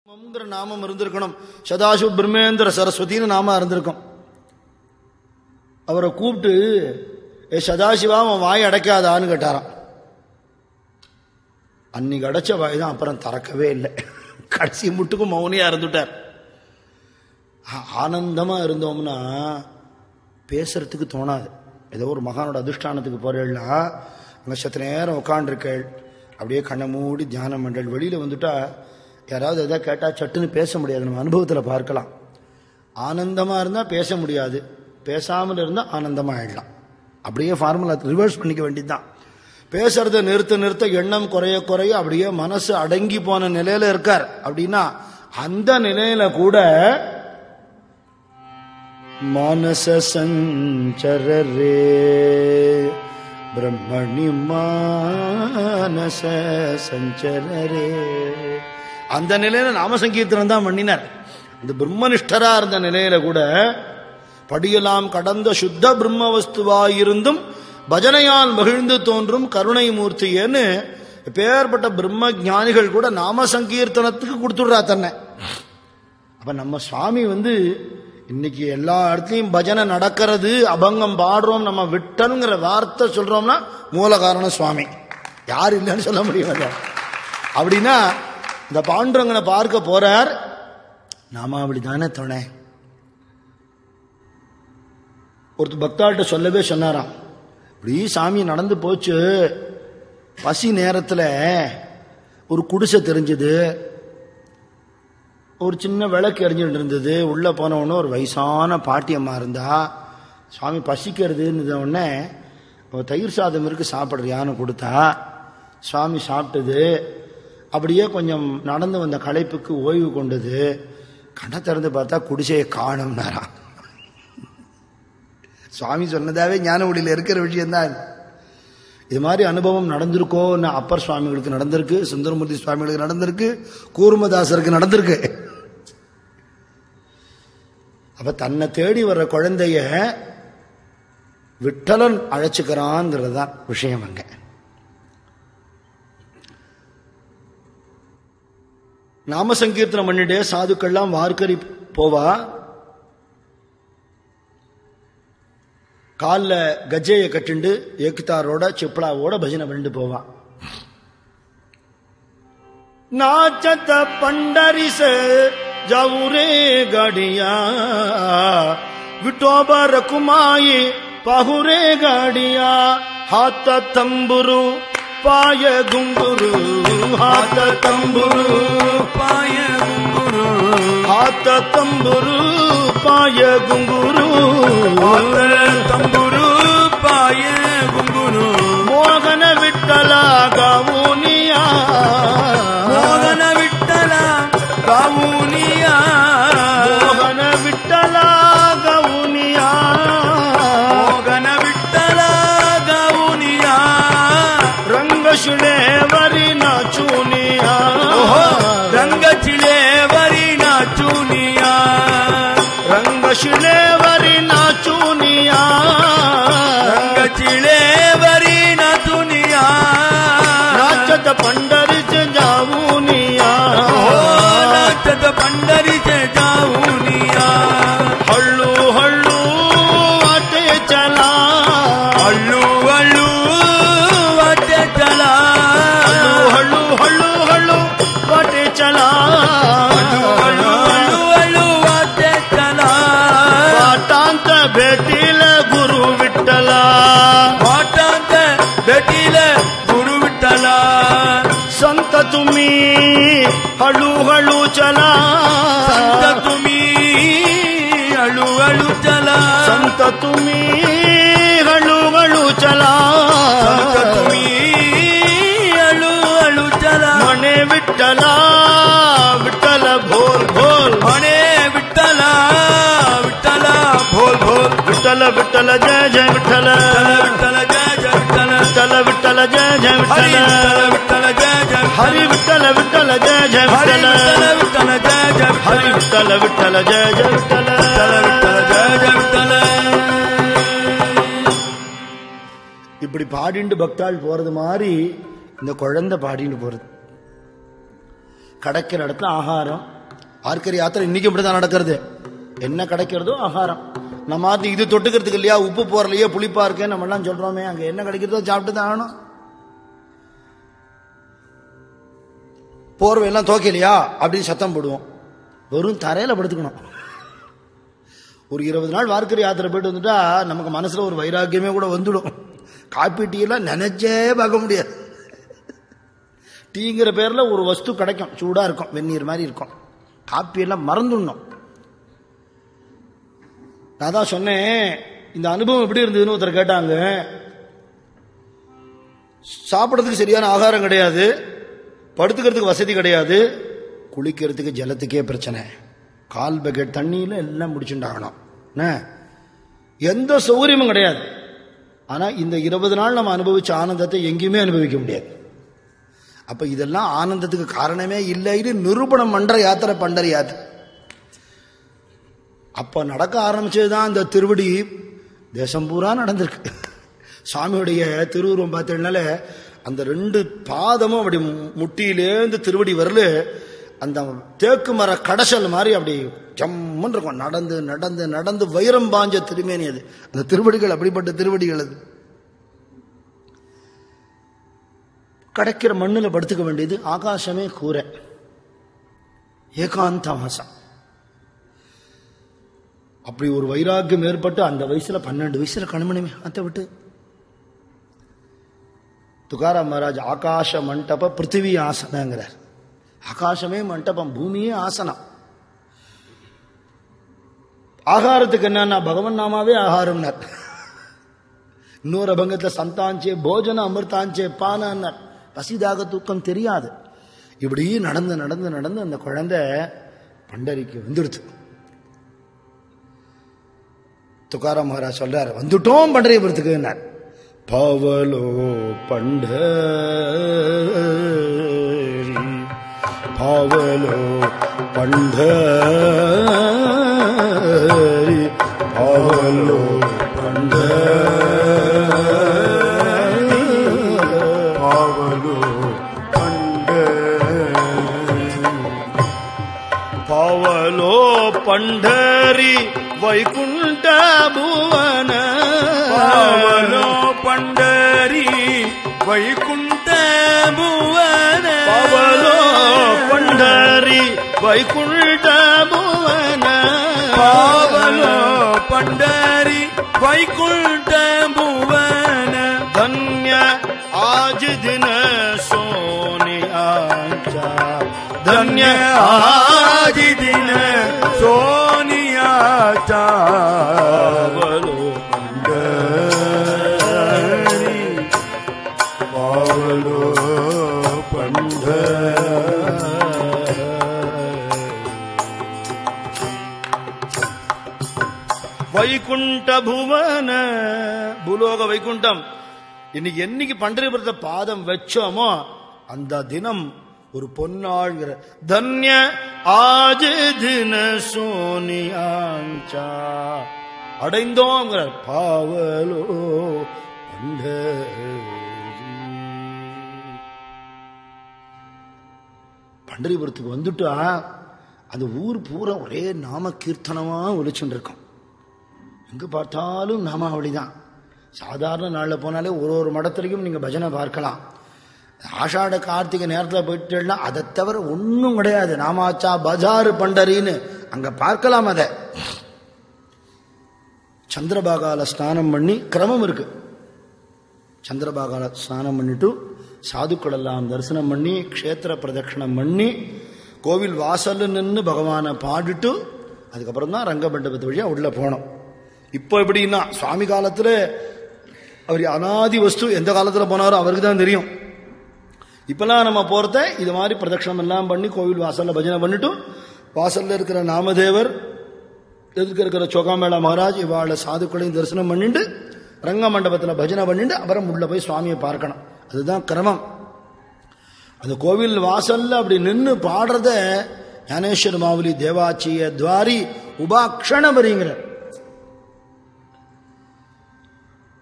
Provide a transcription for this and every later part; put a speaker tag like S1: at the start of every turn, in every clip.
S1: பிரம்மங்கிற நாமம் இருந்திருக்கணும் சதாசிவ பிரம்மேந்திர சரஸ்வதினு நாம இருந்திருக்கும் அவரை கூப்பிட்டு ஏ சதாசிவா அவன் வாய் அடைக்காதான்னு கேட்டாராம் அன்னைக்கு அடைச்ச வாய் தான் அப்புறம் திறக்கவே இல்லை கடைசி முட்டுக்கும் மௌனியா இருந்துட்டார் ஆ- ஆனந்தமா இருந்தோம்னா பேசுறதுக்கு தோணாது ஏதோ ஒரு மகானோட அதிஷ்டானத்துக்கு போறேன்னா அங்கே சத்த நேரம் உட்காண்டிருக்கள் அப்படியே கண்ணை மூடி தியானம் பண்றேள் வெளியில வந்துட்டா யாராவது எதாவது கேட்டால் சட்டுன்னு பேச முடியாது நம்ம அனுபவத்தில் பார்க்கலாம் ஆனந்தமா இருந்தால் பேச முடியாது பேசாமல் இருந்தால் ஆனந்தமா ஆயிடலாம் அப்படியே ஃபார்முலா ரிவர்ஸ் பண்ணிக்க வேண்டியதுதான் பேசுறத நிறுத்த நிறுத்த எண்ணம் குறைய குறைய அப்படியே மனசு அடங்கி போன நிலையில இருக்கார் அப்படின்னா அந்த நிலையில கூட மானச சஞ்சர ரே பிரம்மணி மானச சஞ்சர ரே அந்த நிலையில நாம சங்கீர்த்தனம் தான் பண்ணினார் இந்த பிரம்மனிஷ்டரா இருந்த நிலையில கூட படியெல்லாம் கடந்த சுத்த பிரம்ம வஸ்துவாயிருந்தும் பஜனையால் மகிழ்ந்து தோன்றும் கருணை மூர்த்தியேன்னு பேர்பட்ட பிரம்ம ஞானிகள் கூட நாம சங்கீர்த்தனத்துக்கு கொடுத்துடுறா தன்னை அப்ப நம்ம சுவாமி வந்து இன்னைக்கு எல்லா இடத்துலயும் பஜனை நடக்கிறது அபங்கம் பாடுறோம் நம்ம விட்டனுங்கிற வார்த்தை சொல்றோம்னா மூல காரணம் சுவாமி யார் இல்லைன்னு சொல்ல முடியாது அப்படின்னா இந்த பாண்டுரங்கனை பார்க்க போறார் நாம அப்படிதானே துணை ஒருத்தர் பக்தாள்கிட்ட சொல்லவே சொன்னாராம் இப்படி சாமி நடந்து போச்சு பசி நேரத்தில் ஒரு குடிசை தெரிஞ்சது ஒரு சின்ன விளக்கு எரிஞ்சுட்டு இருந்தது உள்ளே போனவொன்னே ஒரு வயசான பாட்டியம்மா இருந்தா சுவாமி பசிக்கிறதுன்னு உடனே அவ தயிர் சாதம் இருக்கு சாப்பிட்றியான்னு கொடுத்தா சுவாமி சாப்பிட்டது அப்படியே கொஞ்சம் நடந்து வந்த களைப்புக்கு ஓய்வு கொண்டது கண்ணை திறந்து பார்த்தா குடிசையை காணும்னாராம் சுவாமி சொன்னதாவே ஞான ஒளியில் இருக்கிற விஷயம்தான் இது மாதிரி அனுபவம் நடந்திருக்கோன்னு அப்பர் சுவாமிகளுக்கு நடந்திருக்கு சுந்தரமூர்த்தி சுவாமிகளுக்கு நடந்திருக்கு கூர்மதாசருக்கு நடந்திருக்கு அப்ப தன்னை தேடி வர்ற குழந்தைய விட்டலன் அழைச்சுக்கிறான்ங்கிறது தான் விஷயம் அங்க நாம சங்கீர்த்தனம் பண்ணிட்டே சாதுக்கள்லாம் வார்க்கரி போவா காலில் கஜ்ஜையை கட்டிண்டு ஏக்தாரோட சிப்ளாவோட பஜனை பண்ணிட்டு போவான் नाचत पंडरी से जाऊ रे गाड़िया विटोबर कुमाई पाहुरे गाड़िया हाथ तंबुरु पाय घुंगुरु हाथ तंबुरु
S2: பாய குங்குரு
S1: हाथ तंबुरु पाय घुंगुरु
S2: தம்புரு பாய குங்குரு
S1: மோகன விட்டல கவுனியா
S2: மோகன விட்டல காவுனியா
S1: மோகன விட்டல கவுனியா
S2: மோகன விட்டல காவுனியா
S1: ರಂಗಶುಳೇವರಿ ನಾಚೂನಿಯಾ
S2: ರಂಗಚಿಲೆ ವರಿ ನಾಚುನಿಯಾ
S1: ರಂಗಶುಳೇವರಿ ನಾಚೂನಿಯಾ
S2: ರಂಗಚಿಲೆ ವರಿ ನಾಚುನಿಯಾ
S1: ನಾಚದ ಪಂಡರಿಸ ಜಾವೂನಿಯಾ
S2: ನಾಚದ ಪಂಡರಿಸೆ ಜಾವುನಿಯಾ
S1: ಹಳ್ಳು ಹಳ್ಳು ಅಟೆ ಚಲ
S2: ಅಳ್ಳು ಅಳ್ಳು ವಾಟೆ ಚಲ
S1: ಹಳ್ಳು ಹಳ್ಳು ಹಳ್ಳು ಅಟೆ ಚಲ
S2: ಅಳ್ಳು ಅಳ್ಳು ಅಳ್ಳು ವಾಟೆ ಚಲ
S1: ಪಾಟಾಂತ ಭೇಟಿಲ ಗುರು ವಿಠಲ
S2: ವಾಟಾಂತ ಬೆಟಿಲ ಗುರು ವಿಠಲ
S1: ಸಂತ ತುಮಿ ಹಳು ಹಳು ಚಲ
S2: ಸಂತ ತುಮಿ ಅಳು ಅಳು ಚಲ
S1: ಸಂತ ತುಮಿ ಹಳು ಹಳು ಚಲ
S2: ಸಂತ ತುಮಿ ಅಳು ಅಳು ಚಲ
S1: ಮನೆ ವಿಠಲ ವಿಠಲ ಭೋಲ್ ಭೋಲ್
S2: ಮನೆ ವಿಠಲ ವಿಠಲ ಭೋಲ್ ಭೋಲ್
S1: ವಿಠಲ ವಿಠಲ ಜಯ ಜಯ ವಿಠಲ
S2: ವಿಠಲ ಜಯ ಜಯ ವಿಠಲ
S1: ವಿಠಲ ವಿಠಲ ಜಯ ಜಯ
S2: ಹರಿ
S1: ವಿಠಲ
S2: ವಿಠಲ ವಿಠಲ ಜಯ ಜಯ
S1: ಹರಿ ವಿಠಲ ವಿಠಲ ಜಯ ಜಯ
S2: ಹರಿ
S1: ವಿಠಲ
S2: ವಿಠಲ ವಿಠಲ ಜಯ ಜಯ
S1: ಹರಿ ವಿಠಲ ವಿಠಲ ಜಯ ಜಯ ವಿಠಲ
S2: ವಿಠಲ ವಿಠಲ ಜಯ ಜಯ ವಿಠಲ
S1: இப்படி பாடிண்டு பக்தாள் போறது மாதிரி இந்த குழந்தை பாடிட்டு போறது கிடைக்கிற இடத்துல ஆகாரம் ஆர்க்கரி யாத்திரை இன்னைக்கு இப்படிதான் நடக்கிறது என்ன கிடைக்கிறதோ ஆகாரம் நம்ம ஆத்து இது தொட்டுக்கிறதுக்கு இல்லையா உப்பு போறலையே புளிப்பா இருக்கே நம்ம எல்லாம் சொல்றோமே அங்க என்ன கிடைக்கிறதோ சாப்பிட்டு தான் ஆகணும் போர்வை எல்லாம் துவைக்கலையா அப்படின்னு சத்தம் போடுவோம் வெறும் தரையில படுத்துக்கணும் ஒரு இருபது நாள் வார்க்கரி யாத்திரை போயிட்டு வந்துட்டா நமக்கு மனசுல ஒரு வைராக்கியமே கூட வந்துடும் காப்பி டீ எல்லாம் நினைச்சே பார்க்க முடியாது டீங்கிற பேர்ல ஒரு வஸ்து கிடைக்கும் சூடா இருக்கும் வெந்நீர் மாதிரி இருக்கும் காப்பி எல்லாம் மறந்துடணும் நான் தான் சொன்னேன் இந்த அனுபவம் எப்படி இருந்ததுன்னு ஒருத்தர் கேட்டாங்க சாப்பிட்றதுக்கு சரியான ஆகாரம் கிடையாது படுத்துக்கிறதுக்கு வசதி கிடையாது குளிக்கிறதுக்கு ஜலத்துக்கே பிரச்சனை கால் பக்கெட் தண்ணியில எல்லாம் முடிச்சுட்டாகணும் என்ன எந்த சௌகரியமும் கிடையாது ஆனா இந்த இருபது நாள் நம்ம அனுபவிச்ச ஆனந்தத்தை எங்கேயுமே அனுபவிக்க முடியாது அப்ப இதெல்லாம் ஆனந்தத்துக்கு காரணமே இல்லைன்னு நிரூபணம் பண்ற யாத்திரை பண்டர் யாத்திரை அப்ப நடக்க ஆரம்பிச்சதுதான் இந்த திருவடி தேசம் பூரா நடந்திருக்கு சுவாமியுடைய திருவுருவம் பார்த்ததுனால அந்த ரெண்டு பாதமும் அப்படி மு- முட்டியிலேந்து திருவடி வரல அந்த தேக்கு மர கடைசல் மாதிரி அப்படி ஜம்முன்னு இருக்கும் நடந்து நடந்து நடந்து வைரம் பாஞ்ச திருமேனி அது அந்த திருவடிகள் அப்படிப்பட்ட திருவடிகள் அது கிடைக்கிற மண்ணில் படுத்துக்க வேண்டியது ஆகாசமே கூரை ஏகாந்த வாசம் அப்படி ஒரு வைராக்கியம் ஏற்பட்டு அந்த வயசுல பன்னெண்டு வயசுல கண்மணிமே அத்தை விட்டு துகாராம் மகாராஜ் ஆகாஷ மண்டப பிருத்திவி ஆசனங்கிறார் ஆகாசமே மண்டபம் பூமியே ஆசனம் ஆகாரத்துக்கு என்னன்னா பகவன் நாமாவே ஆகாரம்னார் இன்னொரு அபங்கத்தில் சந்தாஞ்சே போஜன அமிர்தாஞ்சே பானான்னார் பசிதாக தூக்கம் தெரியாது இப்படி நடந்து நடந்து நடந்து அந்த குழந்தை பண்டரிக்கு வந்துடுது துக்காராம் மகாராஜ் சொல்றாரு வந்துட்டோம் பண்டரிபுரத்துக்குன்னார் பவலோ பண்டரி பாவலோ பண்டரி பாவலோ பண்டரி
S2: பாவலோ பண்ட
S1: ಪಾವಲೋ ಪಂಡರಿ ವೈಕುಂಠ ಭುವನ
S2: பாவலோ பண்டரி வைகுண்ட புவன
S1: ಪಾವಲೋ ಪಂಡರಿ ವೈಕುಂಠ ಭುವನ
S2: பாவலோ பண்டரி வைகுண்ட புவன
S1: ಧನ್ಯ ಆಜ ದಿನ ಸೋನಿ ಆಚಾ
S2: धन्य आज दिन सोनिया
S1: ಪಾವಲೋ
S2: पंडरी पावलो
S1: வைகுண்ட புவன பூலோக வைகுண்டம் இன்னைக்கு என்னைக்கு பண்டரிபுரத்தை பாதம் வச்சோமோ அந்த தினம் ஒரு பொன்னாள்ங்கிற தன்ய ஆஜ தின சோனியாஞ்சா அடைந்தோங்கிற பாவலோ பண்டரி பண்டரிபுரத்துக்கு வந்துட்டா அந்த ஊர் பூரா ஒரே நாம கீர்த்தனமா ஒலிச்சுட்டு இருக்கும் எங்க பார்த்தாலும் நாமாவளி தான் சாதாரண நாளில் போனாலே ஒரு ஒரு மடத்துலையும் நீங்க பஜனை பார்க்கலாம் ஆஷாட கார்த்திகை நேரத்தில் போயிட்டேன்னா அதை தவிர ஒன்றும் கிடையாது நாமாச்சா பஜாரு பண்டரின்னு அங்க பார்க்கலாம் அதை சந்திரபாகால ஸ்நானம் பண்ணி கிரமம் இருக்கு சந்திரபாகால ஸ்நானம் பண்ணிட்டு சாதுக்கள் எல்லாம் தரிசனம் பண்ணி க்ஷேத்திர பிரதட்சணம் பண்ணி கோவில் வாசல்ல நின்று பகவானை பாடிட்டு அதுக்கப்புறம் தான் ரங்க மண்டபத்து வழியா உள்ள போனோம் இப்போ எப்படின்னா சுவாமி காலத்துல அவர் அனாதி வஸ்து எந்த காலத்துல போனாரோ அவருக்கு தான் தெரியும் இப்பெல்லாம் நம்ம போறத இது மாதிரி பிரதட்சணம் எல்லாம் பண்ணி கோவில் வாசல்ல பஜனை பண்ணிட்டு வாசல்ல இருக்கிற நாமதேவர் எதிர்க்க இருக்கிற சோகாமேளா மகாராஜ் இவாள சாதுக்களையும் தரிசனம் பண்ணிட்டு ரங்க மண்டபத்தில் பஜனை பண்ணிட்டு அப்புறம் உள்ள போய் சுவாமியை பார்க்கணும் அதுதான் கிரமம் அந்த கோவில் வாசல்ல அப்படி நின்று பாடுறத ஞானேஸ்வர மாவுலி தேவாச்சிய துவாரி உபாக்ஷணபரிங்கிற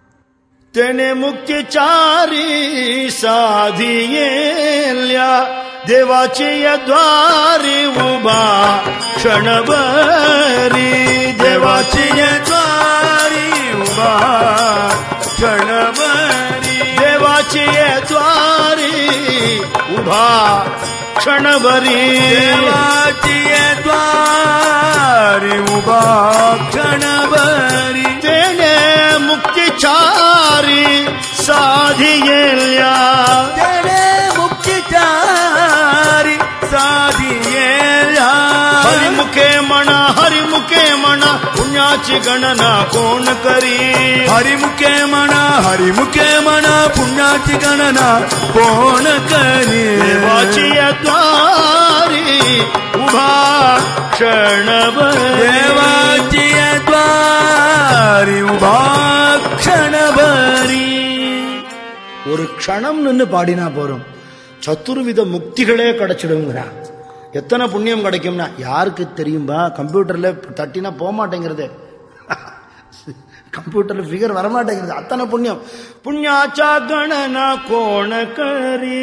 S1: தெனே முக்கிய சாரி சாதியேல்யா देवाची द्वारी उभा क्षणभरी देवाची
S2: द्वारी उभा क्षणभरी
S1: देवाची द्वारी उभा क्षणभरी
S2: देवाची द्वारी उभा क्षणभरी
S1: तेने मुक्तिचारी साधियेल्या
S2: तेणे मुक्तिचारी साधियेला
S1: हरिमुखे म्हणा हरिमुखे म्हणा पुण्याची गणना कोण करी
S2: हरिमुखे म्हणा हरिमुखे म्हणा पुण्याची गणना कोण करी
S1: देवाची द्वारी उभा क्षणभर
S2: देवाची द्वारी उभा क्षणभरी
S1: ஒரு க்ஷணம் நின்று பாடினா போறோம் சத்துர்வித முக்திகளே கிடைச்சிடுங்கிறா எத்தனை புண்ணியம் கிடைக்கும்னா யாருக்கு தெரியும்பா கம்ப்யூட்டர்ல தட்டினா போக மாட்டேங்கிறது கம்ப்யூட்டர்ல ஃபிகர் வரமாட்டேங்கிறது அத்தனை புண்ணியம் புண்ணியாச்சா கணனா கோணக்கரி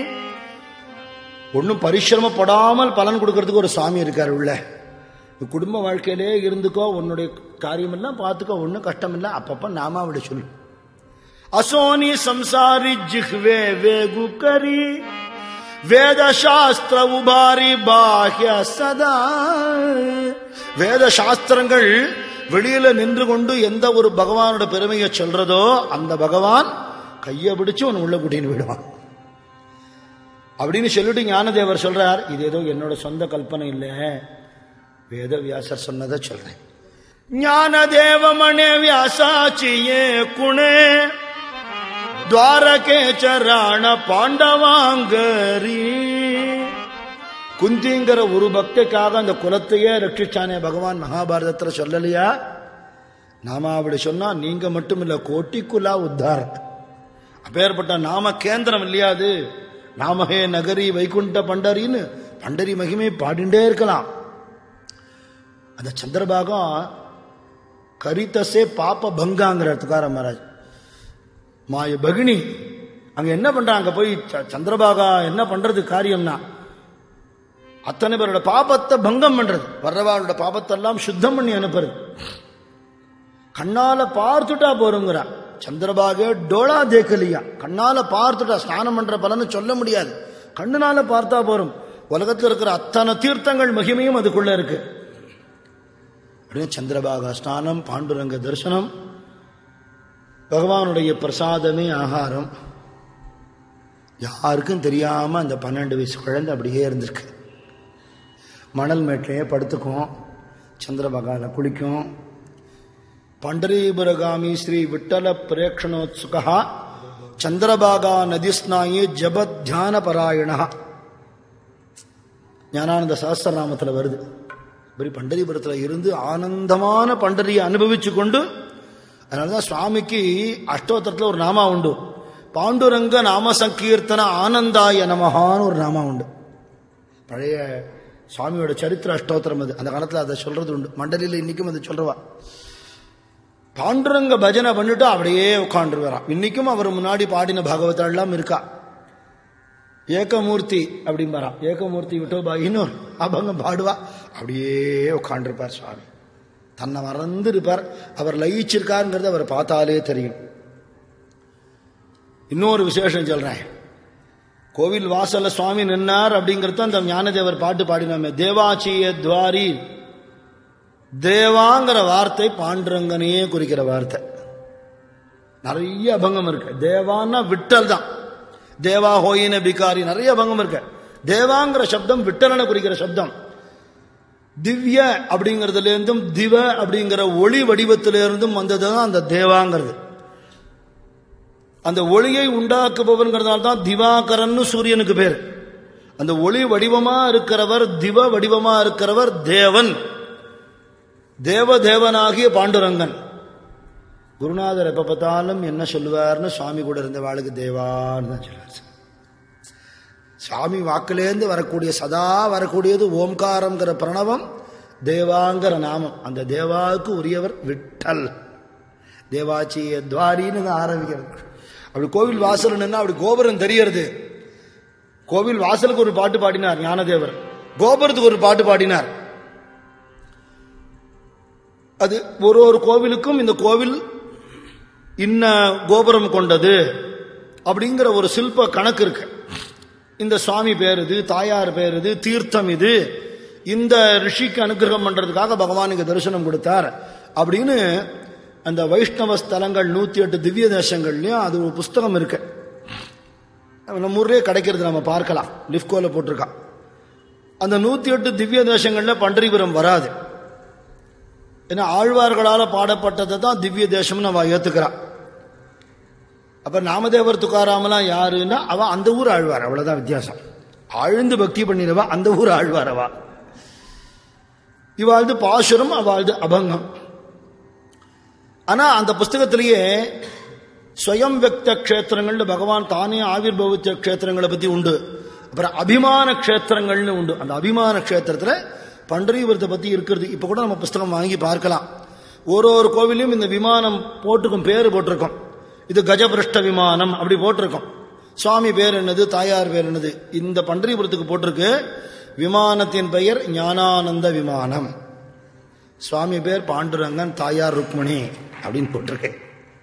S1: ஒன்றும் பரிசிரமப்படாமல் பலன் கொடுக்கறதுக்கு ஒரு சாமி இருக்காரு உள்ள நீ குடும்ப வாழ்க்கையிலே இருந்துக்கோ உன்னுடைய காரியமெல்லாம் பார்த்துக்கோ ஒன்றும் கஷ்டம் இல்லை அப்பப்போ நாம விட சொல்லு असोनी संसारी जिह्वे वेगु करी வேத சாஸ்திர உபாரி பாஹ்ய சதா வேத சாஸ்திரங்கள் வெளியில நின்று கொண்டு எந்த ஒரு பகவானோட பெருமையை சொல்றதோ அந்த பகவான் கையை பிடிச்சு உன் உள்ள கூட்டின்னு விடுவான் அப்படின்னு சொல்லிட்டு ஞானதேவர் சொல்றார் இது ஏதோ என்னோட சொந்த கல்பனை இல்லை வேத வியாசர் சொன்னதை சொல்றேன் ஞானதேவமணே வியாசாச்சியே குணே துவாரகே சராண பாண்டவாங்கரி குந்திங்கிற ஒரு பக்திக்காக அந்த குலத்தையே ரட்சிச்சானே பகவான் மகாபாரதத்துல சொல்லலையா நாம அப்படி சொன்னா நீங்க மட்டும் இல்ல கோட்டிக்குலா உத்தாரம் அப்பேற்பட்ட நாம கேந்திரம் இல்லையாது நாமஹே நகரி வைகுண்ட பண்டரின்னு பண்டரி மகிமை பாடிண்டே இருக்கலாம் அந்த சந்திரபாகம் கரித்தசே பாப்ப பங்காங்கிற துக்கார மகாராஜ் மாய பகினி அங்க என்ன பண்றாங்க அங்க போய் ச- சந்திரபாகா என்ன பண்றது காரியம்னா அத்தனை பேரோட பாபத்தை பங்கம் பண்றது வர்றவாளோட பாபத்தெல்லாம் சுத்தம் பண்ணி அனுப்புறது கண்ணால பார்த்துட்டா போறோங்கிறா சந்திரபாகே டோலா தேக்கலியா கண்ணால பார்த்துட்டா ஸ்நானம் பண்ற பலன்னு சொல்ல முடியாது கண்ணுனால பார்த்தா போறோம் உலகத்தில் இருக்கிற அத்தனை தீர்த்தங்கள் மகிமையும் அதுக்குள்ள இருக்கு அப்படியே சந்திரபாகா ஸ்நானம் பாண்டுரங்க தரிசனம் பகவானுடைய பிரசாதமே ஆகாரம் யாருக்கும் தெரியாம அந்த பன்னெண்டு வயசு குழந்தை அப்படியே இருந்திருக்கு மணல் மேட்டிலேயே படுத்துக்கும் சந்திரபகால குளிக்கும் பண்டரீபுரகாமி ஸ்ரீ விட்டல பிரேக்ஷணோத்சுகா சந்திரபாகா நதிஸ்நாயி ஜபத்யான பராயணா ஞானானந்த சஹஸ்ரநாமத்தில் வருது இப்படி பண்டரிபுரத்தில் இருந்து ஆனந்தமான பண்டரியை அனுபவிச்சு கொண்டு அதனாலதான் சுவாமிக்கு அஷ்டோத்திரத்தில் ஒரு நாமா உண்டு பாண்டுரங்க நாம சங்கீர்த்தன ஆனந்தாய நமகான்னு ஒரு நாமா உண்டு பழைய சுவாமியோட சரித்திர அஷ்டோத்திரம் அது அந்த காலத்தில் அதை சொல்றது உண்டு மண்டலியில் இன்னைக்கும் அதை சொல்றவா பாண்டுரங்க பஜனை பண்ணிட்டு அப்படியே உட்காந்துருவாராம் இன்னைக்கும் அவர் முன்னாடி பாடின பாகவதெல்லாம் இருக்கா ஏகமூர்த்தி அப்படிம்பாராம் ஏகமூர்த்தி விட்டோபா இன்னொரு அபங்கம் பாடுவா அப்படியே உட்காண்டிருப்பார் சுவாமி தன்னை மறந்து இருப்பார் அவர் லயிச்சிருக்காருங்கிறது அவர் பார்த்தாலே தெரியும் இன்னொரு விசேஷம் சொல்றேன் கோவில் வாசல்ல சுவாமி நின்னார் அப்படிங்கிறது அந்த ஞானதேவர் பாட்டு பாடினாமே தேவாச்சிய துவாரி தேவாங்கிற வார்த்தை பாண்டுரங்கனையே குறிக்கிற வார்த்தை நிறைய அபங்கம் இருக்கு தேவான்னா விட்டல் தான் தேவா ஹோயின பிகாரி நிறைய அபங்கம் இருக்கு தேவாங்கிற சப்தம் விட்டலனை குறிக்கிற சப்தம் திவ்ய அப்படிங்கிறதுல இருந்தும் திவ அப்படிங்கிற ஒளி வடிவத்திலிருந்தும் வந்தது தான் அந்த தேவாங்கிறது அந்த ஒளியை உண்டாக்குபவர்ங்கிறதால தான் திவாகரன்னு சூரியனுக்கு பேர் அந்த ஒளி வடிவமா இருக்கிறவர் திவ வடிவமா இருக்கிறவர் தேவன் தேவதேவனாகிய பாண்டுரங்கன் குருநாதர் எப்ப பார்த்தாலும் என்ன சொல்லுவார்னு சுவாமி கூட இருந்த வாளுக்கு தேவான்னு தான் சொல்லுவார் சுவாமி வாக்குலேருந்து வரக்கூடிய சதா வரக்கூடியது ஓம்காரங்கிற பிரணவம் தேவாங்கிற நாமம் அந்த தேவாவுக்கு உரியவர் விட்டல் தேவாச்சிய துவாரின்னு தான் ஆரம்பிக்கிறது அப்படி கோவில் வாசல் நின்னா அப்படி கோபுரம் தெரியறது கோவில் வாசலுக்கு ஒரு பாட்டு பாடினார் ஞானதேவர் கோபுரத்துக்கு ஒரு பாட்டு பாடினார் அது ஒரு ஒரு கோவிலுக்கும் இந்த கோவில் இன்ன கோபுரம் கொண்டது அப்படிங்கிற ஒரு சில்ப கணக்கு இருக்கு இந்த சுவாமி பேர் இது தாயார் பேர் இது தீர்த்தம் இது இந்த ரிஷிக்கு அனுகிரகம் பண்றதுக்காக பகவான் இங்க தரிசனம் கொடுத்தார் அப்படின்னு அந்த வைஷ்ணவ ஸ்தலங்கள் நூத்தி எட்டு திவ்ய தேசங்கள்லயும் அது ஒரு புஸ்தகம் இருக்கு நம்ம ஊர்லயே கிடைக்கிறது நம்ம பார்க்கலாம் லிப்கோல போட்டிருக்கான் அந்த நூத்தி எட்டு திவ்ய தேசங்கள்ல பண்டரிபுரம் வராது ஏன்னா ஆழ்வார்களால பாடப்பட்டதை தான் திவ்ய தேசம்னு அவ ஏத்துக்கிறான் அப்ப நாமதேவர் துக்காராமலாம் யாருன்னா அவ அந்த ஊர் ஆழ்வார் அவ்வளவுதான் வித்தியாசம் ஆழ்ந்து பக்தி பண்ணிடுவா அந்த ஊர் ஆழ்வார் அவ இவாழ்ந்து பாசுரம் அவாழ்ந்து அபங்கம் ஆனா அந்த புஸ்தகத்திலேயே ஸ்வயம் வியக்த க்ஷேத்திரங்கள்னு பகவான் தானே ஆவிர்பவித்த க்ஷேத்திரங்களை பத்தி உண்டு அப்புறம் அபிமான க்ஷேத்திரங்கள்னு உண்டு அந்த அபிமான க்ஷேத்திரத்துல பண்டரீபுரத்தை பத்தி இருக்கிறது இப்ப கூட நம்ம புஸ்தகம் வாங்கி பார்க்கலாம் ஒரு ஒரு கோவிலையும் இந்த விமானம் போட்டிருக்கும் பேர் போட்டிருக்கோம் இது கஜபிருஷ்ட விமானம் அப்படி போட்டிருக்கோம் சுவாமி பேர் என்னது தாயார் பேர் என்னது இந்த பண்டரிபுரத்துக்கு போட்டிருக்கு விமானத்தின் பெயர் ஞானானந்த விமானம் சுவாமி பேர் பாண்டுரங்கன் தாயார் ருக்மணி அப்படின்னு போட்டிருக்கேன்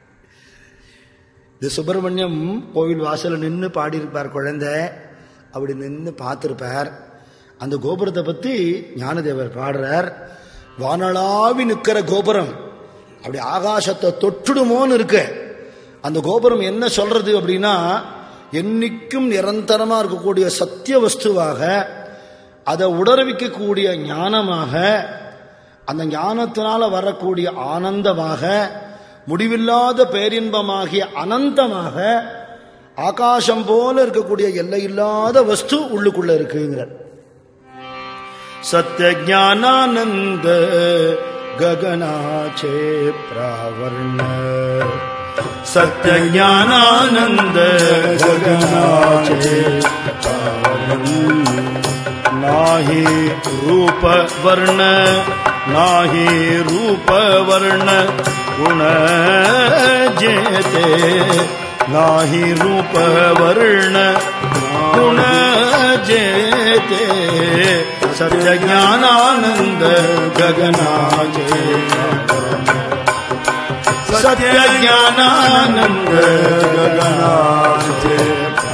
S1: இது சுப்பிரமணியம் கோவில் வாசல்ல நின்று பாடியிருப்பார் குழந்தை அப்படி நின்று பார்த்திருப்பார் அந்த கோபுரத்தை பத்தி ஞானதேவர் பாடுறார் வானளாவி நிற்கிற கோபுரம் அப்படி ஆகாசத்தை தொட்டுடுமோன்னு இருக்கு அந்த கோபுரம் என்ன சொல்றது அப்படின்னா என்னைக்கும் நிரந்தரமா இருக்கக்கூடிய சத்திய வஸ்துவாக அதை உடர்விக்கக்கூடிய ஞானமாக அந்த ஞானத்தினால வரக்கூடிய ஆனந்தமாக முடிவில்லாத பேரின்பமாகிய அனந்தமாக ஆகாசம் போல இருக்கக்கூடிய எல்லையில்லாத வஸ்து உள்ளுக்குள்ள இருக்குங்கிறார் சத்ய ஞானானந்த ககனாச்சே பிராவர்ண சத்ய ஞானானந்த ககனாச்சே नाही रूप वर्ण नाही रूप वर्ण गुण जेते नाही रूप वर्ण गुण जेते सत्य ज्ञानानंद गगनाचे सत्य ज्ञानानंद गगनाचे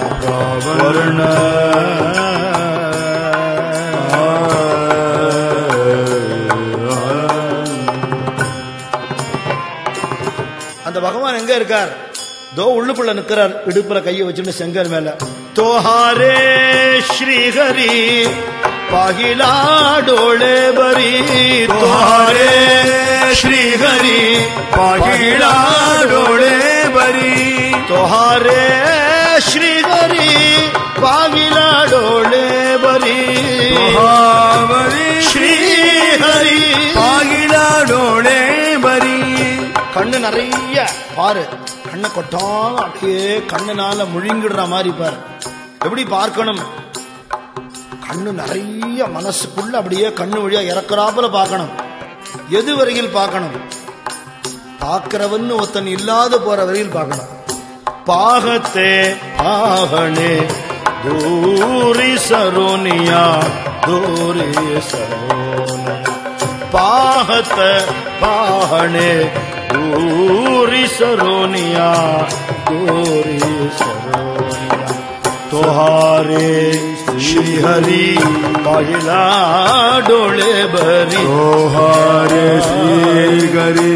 S1: அந்த பகவான் எங்க இருக்கார் தோ உள்ளுக்குள்ள நிக்கிறார் இடுப்புல கையை வச்சுட்டு செங்கல் மேல தோஹாரே ஸ்ரீஹரி பாகிலாடோளே பரி தோஹாரே ஸ்ரீஹரி
S2: पाहिळाडोळे बरी
S1: तोहारे श्रीहरी पागिलाडोळे बरी
S2: महावरी
S1: ஸ்ரீஹரி
S2: पाहिळाडोळे बरी
S1: கண்ணு நிறைய பாரு கண்ணை கொட்டாம அப்படியே கண்ணுனால முழுங்கிடுற மாதிரி பாரு எப்படி பார்க்கணும் கண்ணு நிறைய மனசுக்குள்ள அப்படியே கண்ணு வழியா இறக்குறாப்புல பார்க்கணும் எது வரையில் பார்க்கணும் பார்க்கிறவன்னு ஒருத்தன் இல்லாத போற வரையில் பார்க்கணும் பாகத்தே பாகனே தூரி சரோனியா தூரி சரோனியா पाहत पाहणे दूरी सरोनिया दूरी सरोनिया तोहारे श्रीहरी पहिला डोळे भरी
S2: तोहारे श्रीगरी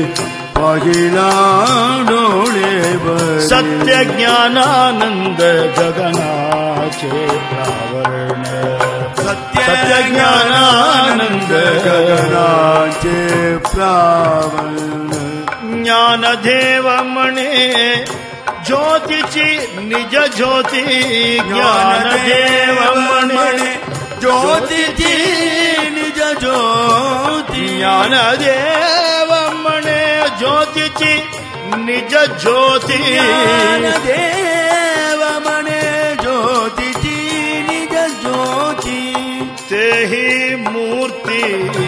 S2: पाहिळाडोळे बरी
S1: सत्य ज्ञानानंद गगनाचे प्रावरण
S2: सत्य ज्ञानानंद गगनाचे प्रावण
S1: ज्ञानदेव म्हणे ज्योतीची निज ज्योती ज्ञानदेव म्हणे
S2: ज्योतीची निज ज्योती
S1: ज्ञानदेव म्हणे ज्योतीची निज ज्योती
S2: ज्ञानदेव म्हणे ज्योतीची निज ज्योती
S1: तेही मूर्ती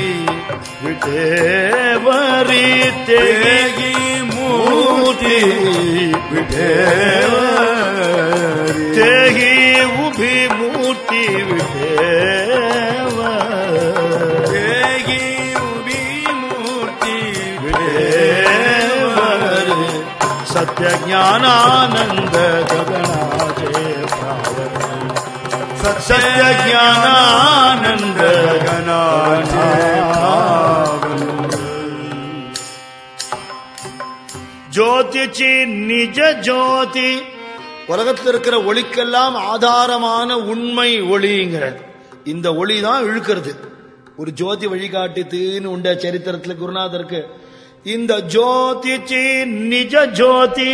S1: विठेवरी तेही
S2: तेही
S1: मूर्ती
S2: विठेवरी
S1: तेही उभी मूर्ती விட்டேவ
S2: தேகி விமூர்த்தி
S1: தேவர் சத்ய ஞானானந்த ஜகநாதே பாவன சத்ய ஞானானந்த
S2: கனாஜே
S1: ஜோதிச்சி நிஜ ஜோதி உலகத்தில் இருக்கிற ஒளிக்கெல்லாம் ஆதாரமான உண்மை ஒளிங்கிறது இந்த ஒளி தான் இழுக்கிறது ஒரு ஜோதி வழிகாட்டித்துன்னு உண்ட சரித்திரத்துல குருநாதருக்கு இந்த ஜோதிச்சி நிஜ ஜோதி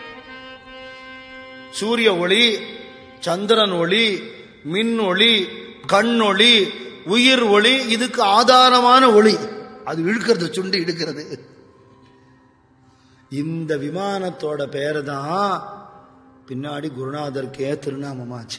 S1: சூரிய ஒளி சந்திரன் ஒளி மின் ஒளி கண்ணொளி உயிர் ஒளி இதுக்கு ஆதாரமான ஒளி அது இழுக்கிறது சுண்டி இழுக்கிறது இந்த விமானத்தோட பேரு தான் பின்னாடி குருநாதருக்கே திருநாமமாச்சு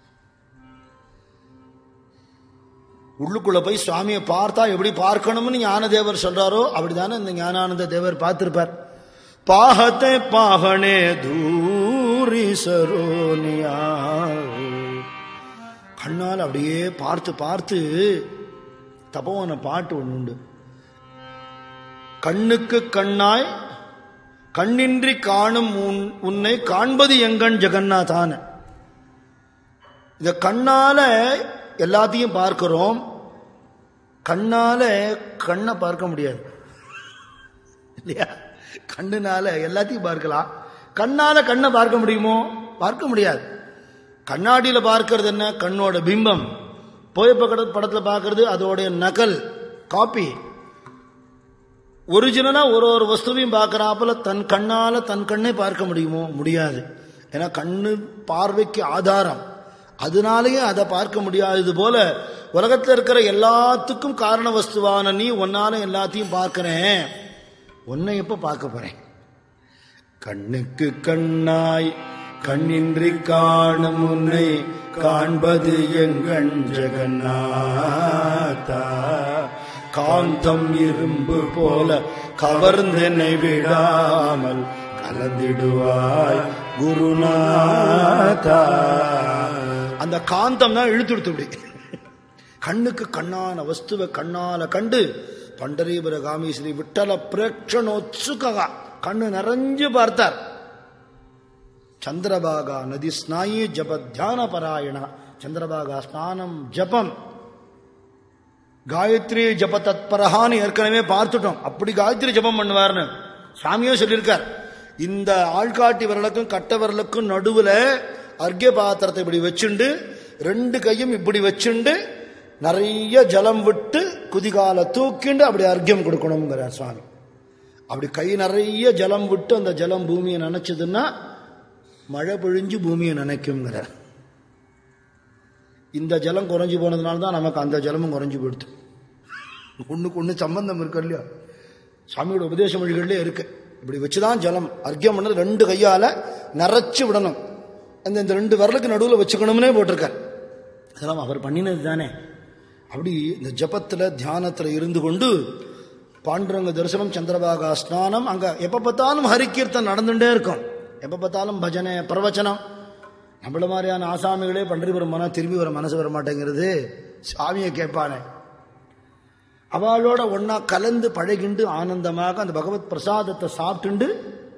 S1: உள்ளுக்குள்ள போய் சுவாமியை பார்த்தா எப்படி பார்க்கணும்னு ஞானதேவர் சொல்றாரோ அப்படிதானே இந்த ஞானானந்த தேவர் பார்த்திருப்பார் பாகத்தை பாகனே தூரி சரோனியா கண்ணால் அப்படியே பார்த்து பார்த்து தபோவன பாட்டு ஒன்று உண்டு கண்ணுக்கு கண்ணாய் கண்ணின்றி காணும் உன்- உன்னை காண்பது எங்கண் ஜெகநாதான இத கண்ணால எல்லாத்தையும் பார்க்கிறோம் கண்ணால கண்ணை பார்க்க முடியாது இல்லையா கண்ணுனால எல்லாத்தையும் பார்க்கலாம் கண்ணால கண்ணை பார்க்க முடியுமோ பார்க்க முடியாது கண்ணாடியில பார்க்கிறது என்ன கண்ணோட பிம்பம் புகைப்பட படத்துல பார்க்கிறது அதோடைய நகல் காப்பி ஒரிஜினலா ஒரு ஒரு வஸ்துவையும் பார்க்கறாப்புல தன் கண்ணால தன் கண்ணை பார்க்க முடியுமோ முடியாது ஏன்னா கண்ணு பார்வைக்கு ஆதாரம் அதனாலேயே அதை பார்க்க முடியாதது போல உலகத்தில் இருக்கிற எல்லாத்துக்கும் காரண வஸ்துவான நீ ஒன்னால எல்லாத்தையும் பார்க்கிறேன் உன்னை எப்ப பார்க்க போறேன் கண்ணுக்கு கண்ணாய் கண்ணின்றி காணும் உன்னை காண்பது எங்கண் ஜெகநாதா காந்தம் இரும்பு போல கவர்ந்தென்னை விடாமல் கலந்திடுவாய் குருநாதா அந்த காந்தம் தான் இழுத்துடுத்து கண்ணுக்கு கண்ணான வஸ்துவை கண்ணால கண்டு பண்டரீபுர காமி ஸ்ரீ விட்டல பிரேட்சணோத்சுகா கண்ணு நிறைஞ்சு பார்த்தார் சந்திரபாகா நதி ஸ்நாயி ஜப தியான பராயணா சந்திரபாகா ஸ்நானம் ஜபம் காயத்ரி ஜப தத்பரஹான்னு ஏற்கனவே பார்த்துட்டோம் அப்படி காயத்ரி ஜபம் பண்ணுவார்னு சுவாமியே சொல்லியிருக்கார் இந்த ஆள்காட்டி விரலுக்கும் கட்ட விரலுக்கும் நடுவுல அர்க்கிய பாத்திரத்தை இப்படி வச்சுண்டு ரெண்டு கையும் இப்படி வச்சுண்டு நிறைய ஜலம் விட்டு குதிகால தூக்கிண்டு அப்படி அர்க்கியம் கொடுக்கணுங்கிறார் சுவாமி அப்படி கை நிறைய ஜலம் விட்டு அந்த ஜலம் பூமியை நினைச்சதுன்னா மழை பொழிஞ்சு பூமியை நினைக்குங்கிறார் இந்த ஜலம் குறைஞ்சு போனதுனால தான் நமக்கு அந்த ஜலமும் குறைஞ்சு போயிடுது ஒண்ணுக்கு ஒண்ணு சம்பந்தம் இருக்கு இல்லையா சாமியோட உபதேச மொழிகள்லேயே இருக்கு இப்படி வச்சுதான் ஜலம் அர்க்கியம் பண்ணது ரெண்டு கையால நிறைச்சு விடணும் அந்த இந்த ரெண்டு விரலுக்கு நடுவில் வச்சுக்கணும்னே போட்டிருக்கார் இதெல்லாம் அவர் பண்ணினது தானே அப்படி இந்த ஜபத்துல தியானத்துல இருந்து கொண்டு பாண்டுரங்க தரிசனம் சந்திரபாகா ஸ்நானம் அங்க எப்ப பார்த்தாலும் ஹரிகீர்த்தன் நடந்துட்டே இருக்கும் எப்ப பார்த்தாலும் பஜனை பிரவச்சனம் நம்மள மாதிரியான ஆசாமிகளே பண்டரிபுரம் மன திரும்பி வர மனசு வர மாட்டேங்கிறது சாமியை கேட்பானே அவளோட ஒன்னா கலந்து பழகிண்டு ஆனந்தமாக அந்த பகவத் பிரசாதத்தை சாப்பிட்டுண்டு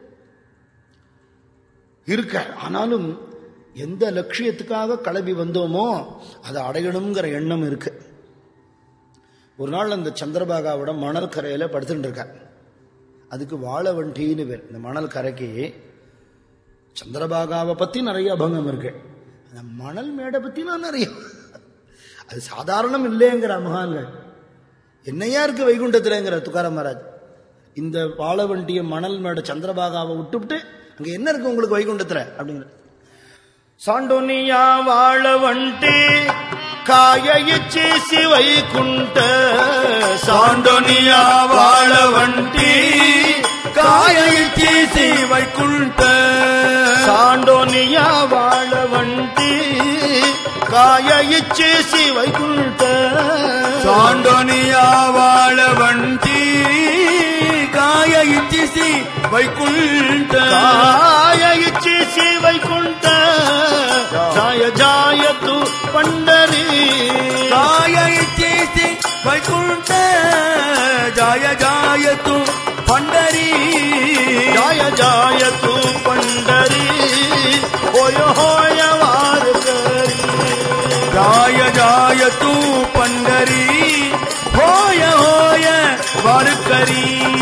S1: இருக்க ஆனாலும் எந்த லட்சியத்துக்காக கிளம்பி வந்தோமோ அதை அடையணுங்கிற எண்ணம் இருக்கு ஒரு நாள் அந்த சந்திரபாகாவோட மணல் கரையில படுத்துட்டு இருக்க அதுக்கு வாழவண்டின்னு பேர் இந்த மணல் கரைக்கு சந்திரபாகாவை பத்தி நிறைய அபங்கம் இருக்கு அந்த மணல் மேடை பத்திலாம் நிறைய அது சாதாரணம் இல்லைங்கிற மகான்கள் என்னையா இருக்கு வைகுண்டத்துலங்கிற துக்காராம் மகாராஜ் இந்த வாழவண்டிய மணல் மேடை சந்திரபாகாவை விட்டுவிட்டு அங்க என்ன இருக்கு உங்களுக்கு வைகுண்டத்துல அப்படிங்கிற சாண்டோனியா வாழவண்டி காய இச்சேசி வைகுண்ட
S2: சாண்டோனியா வாழவண்டி காய இச்சீசி வைக்குண்ட
S1: சாண்டோனியா வாழவண்டி காய இச்சேசி வைகுண்ட
S2: சாண்டோனியா வாழவண்டி காய இச்சீசி வைக்குண்ட
S1: காய இச்சேசி வைகுண்ட జాయ జాయతు పండరీ
S2: కాయ ఇచ్చేసి వైకుంఠ జాయ జాయతు పండరీ
S1: జాయ జాయతు పండరీ హోయ హోయ వారకరీ
S2: జాయ జాయతు పండరీ హోయ హోయ వారుకరీ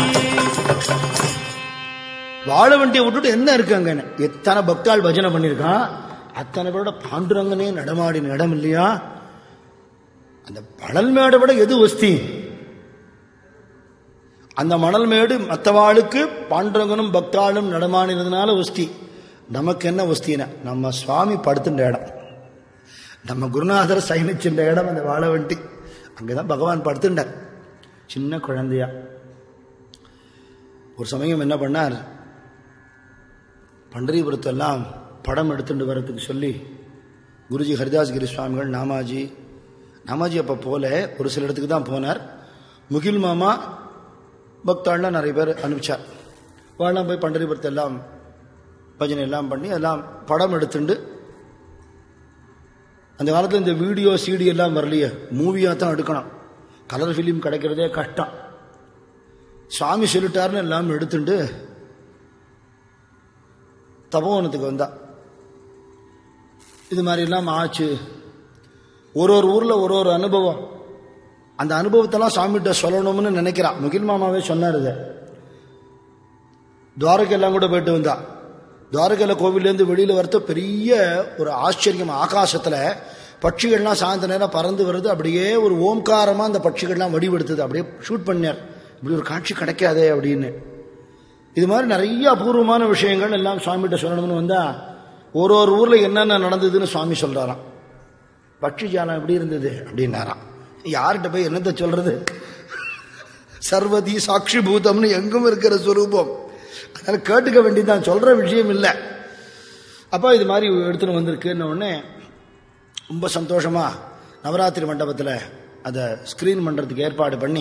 S1: வாழ வண்டியை விட்டுட்டு என்ன இருக்காங்க எத்தனை பக்தாள் பஜனை பண்ணியிருக்கான் அத்தனை பேரோட பாண்டுரங்கனே நடமாடின இடம் இல்லையா அந்த மணல் மேடை விட எது வஸ்தி அந்த மணல் மேடு மற்றவாளுக்கு பாண்டுரங்கனும் பக்தாளும் நடமாடினதுனால வஸ்தி நமக்கு என்ன வஸ்தினா நம்ம சுவாமி படுத்துட்ட இடம் நம்ம குருநாதர் சயனிச்சின்ற இடம் அந்த வாழ வண்டி அங்கதான் பகவான் படுத்துட்டார் சின்ன குழந்தையா ஒரு சமயம் என்ன பண்ணார் பண்டரிபுரத்தெல்லாம் படம் எடுத்துட்டு வரதுக்கு சொல்லி குருஜி ஹரிதாஸ் கிரி சுவாமிகள் நாமாஜி நாமாஜி அப்போ போல ஒரு சில இடத்துக்கு தான் போனார் முகில் மாமா பக்தாள்லாம் நிறைய பேர் அனுப்பிச்சார் வாழலாம் போய் பண்டரிபுரத்தை எல்லாம் பஜனை எல்லாம் பண்ணி எல்லாம் படம் எடுத்துண்டு அந்த காலத்தில் இந்த வீடியோ சிடி எல்லாம் வரலையே மூவியாக தான் எடுக்கணும் கலர் ஃபிலிம் கிடைக்கிறதே கஷ்டம் சுவாமி சொல்லிட்டாருன்னு எல்லாம் எடுத்துட்டு தபோவனத்துக்கு வந்தா இது மாதிரி எல்லாம் ஆச்சு ஒரு ஒரு ஊர்ல ஒரு ஒரு அனுபவம் அந்த அனுபவத்தெல்லாம் சாமிகிட்ட சொல்லணும்னு நினைக்கிறான் முகில் மாமாவே சொன்னார் இதை துவாரகையெல்லாம் கூட போயிட்டு வந்தா துவாரகையில் கோவிலேருந்து வெளியில் வரது பெரிய ஒரு ஆச்சரியம் ஆகாசத்தில் பட்சிகள்லாம் சாயந்தர நேரம் பறந்து வருது அப்படியே ஒரு ஓம்காரமாக அந்த பட்சிகள்லாம் வடிவெடுத்தது அப்படியே ஷூட் பண்ணார் இப்படி ஒரு காட்சி கிடைக்காதே அப்படின்னு இது மாதிரி நிறைய அபூர்வமான விஷயங்கள் எல்லாம் சுவாமிகிட்ட சொல்லணும்னு வந்தா ஒரு ஒரு ஊர்ல என்னென்ன நடந்ததுன்னு சுவாமி சொல்றாராம் பட்சி ஜாலம் எப்படி இருந்தது அப்படின்னாராம் யார்கிட்ட போய் என்னத்தை சொல்றது சர்வதி சாட்சி பூதம்னு எங்கும் இருக்கிற சுரூபம் அதனால கேட்டுக்க வேண்டியதுதான் சொல்ற விஷயம் இல்லை அப்போ இது மாதிரி எடுத்துன்னு வந்திருக்குன்ன உடனே ரொம்ப சந்தோஷமா நவராத்திரி மண்டபத்தில் அதை ஸ்க்ரீன் பண்ணுறதுக்கு ஏற்பாடு பண்ணி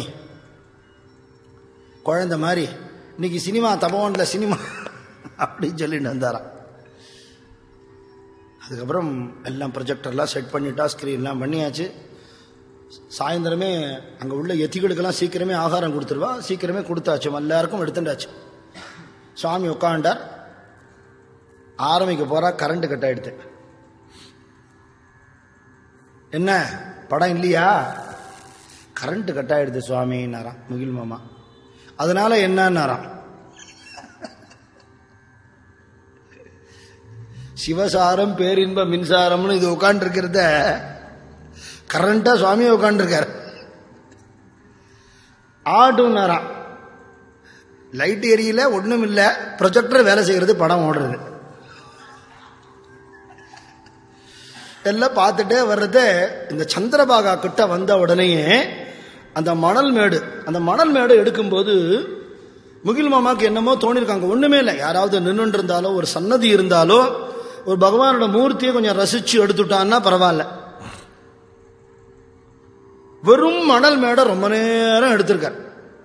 S1: குழந்தை மாதிரி இன்னைக்கு சினிமா தபோனில் சினிமா அப்படின்னு சொல்லிட்டு வந்தாராம் அதுக்கப்புறம் எல்லாம் ப்ரொஜெக்டர்லாம் செட் பண்ணிட்டா ஸ்க்ரீன்லாம் பண்ணியாச்சு சாயந்தரமே அங்கே உள்ள எத்திகளுக்கெல்லாம் சீக்கிரமே ஆகாரம் கொடுத்துருவா சீக்கிரமே கொடுத்தாச்சு எல்லாருக்கும் எடுத்துட்டாச்சு சுவாமி உட்காண்டார் ஆரம்பிக்க போறா கரண்ட் கட் ஆயிடுது என்ன படம் இல்லையா கரண்ட் கட் ஆயிடுது சுவாமின்னாராம் முகில் மாமா அதனால என்னன்னாராம் சிவசாரம் பேரின்ப மின்சாரம்னு இது உட்காந்துருக்கிறத கரண்டா சுவாமியை உட்காந்துருக்காரு ஆட்டுனாராம் லைட் எரியல ஒண்ணும் இல்ல ப்ரொஜெக்டர் வேலை செய்யறது படம் ஓடுறது எல்லாம் பார்த்துட்டே வர்றது இந்த சந்திரபாகா கிட்ட வந்த உடனேயே அந்த மணல் மேடு அந்த மணல் மேடு எடுக்கும்போது முகில் மாமாக்கு என்னமோ தோணிருக்காங்க ஒண்ணுமே இல்லை யாராவது நின்று இருந்தாலோ ஒரு சன்னதி இருந்தாலோ ஒரு பகவானோட மூர்த்தியை கொஞ்சம் ரசிச்சு எடுத்துட்டான்னா பரவாயில்ல வெறும் மணல் மேடை ரொம்ப நேரம் எடுத்திருக்கார்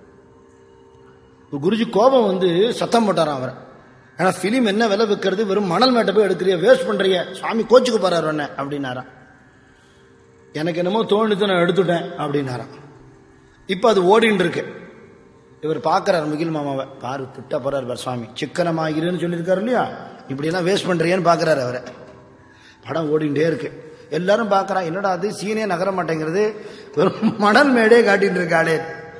S1: குருஜி கோபம் வந்து சத்தம் போட்டாராம் அவரை ஏன்னா ஃபிலிம் என்ன விலை வைக்கிறது வெறும் மணல் மேட்டை போய் எடுக்கிறிய வேஸ்ட் பண்றிய சுவாமி கோச்சுக்கு போறாரு என்ன அப்படின்னாராம் எனக்கு என்னமோ தோணுது நான் எடுத்துட்டேன் அப்படின்னாராம் இப்போ அது ஓடின்னு இருக்கு இவர் பார்க்கறார் முகில் மாமாவை பாரு திட்ட போறார் பார் சுவாமி சிக்கனமாகிறேன்னு சொல்லியிருக்காரு இல்லையா இப்படியெல்லாம் வேஸ்ட் பண்றியேன்னு பார்க்கறாரு அவரை படம் ஓடிண்டே இருக்கு எல்லாரும் பார்க்கறா என்னடா அது சீனே நகர மாட்டேங்கிறது வெறும் மணல் மேடே காட்டிட்டு இருக்காளே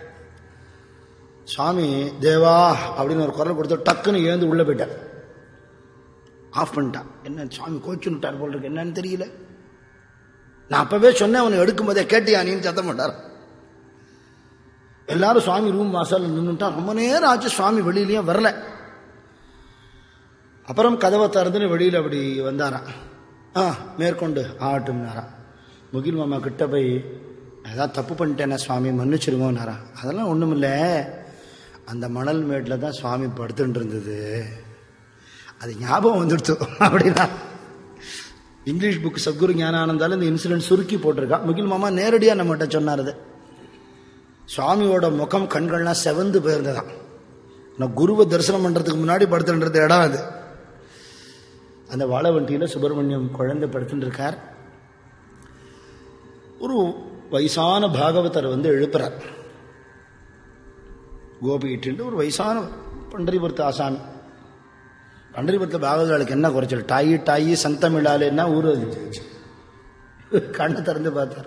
S1: சுவாமி தேவா அப்படின்னு ஒரு குரல் கொடுத்து டக்குன்னு ஏந்து உள்ள போயிட்டார் ஆஃப் பண்ணிட்டான் என்ன சுவாமி கோச்சுட்டார் போல் இருக்கு என்னன்னு தெரியல நான் அப்பவே சொன்னேன் அவனை எடுக்கும் போதே கேட்டியா நீன்னு சத்தம் மாட்டார் எல்லாரும் சுவாமி ரூம் வாசல்ல நின்றுட்டான் ரொம்ப நேரம் ஆச்சு சுவாமி வெளியிலயும் வரல அப்புறம் கதவை திறந்துன்னு வெளியில அப்படி வந்தாராம் ஆ மேற்கொண்டு ஆட்டும்னாராம் முகில் மாமா கிட்ட போய் ஏதாவது தப்பு பண்ணிட்டேனே சுவாமி மன்னிச்சிருங்கன்னாரா அதெல்லாம் ஒன்றும் இல்லை அந்த மணல் மேட்டில் தான் சுவாமி படுத்துட்டு இருந்தது அது ஞாபகம் வந்துடுச்சு அப்படின்னா இங்கிலீஷ் புக் சத்குரு ஞானானந்தால இந்த இன்சிடென்ட் சுருக்கி போட்டிருக்கா முகில் மாமா நேரடியாக நம்மகிட்ட சொன்னார் அது சுவாமியோட முகம் கண்கள்லாம் செவந்து போயிருந்ததாம் நான் குருவை தரிசனம் பண்ணுறதுக்கு முன்னாடி படுத்துன்றது இடம் அது அந்த வாழவண்டியில் சுப்பிரமணியம் குழந்தை படுத்துட்டு இருக்கார் ஒரு வயசான பாகவதர் வந்து எழுப்புறார் கோபிகிட்டு ஒரு வயசான பண்டரிபுரத்து ஆசாமி பண்டரிபுரத்தில் பாகவதர்களுக்கு என்ன குறைச்சல் டாயி டாயி சந்தமிழாலே என்ன ஊர் அது கண்ணை திறந்து பார்த்தார்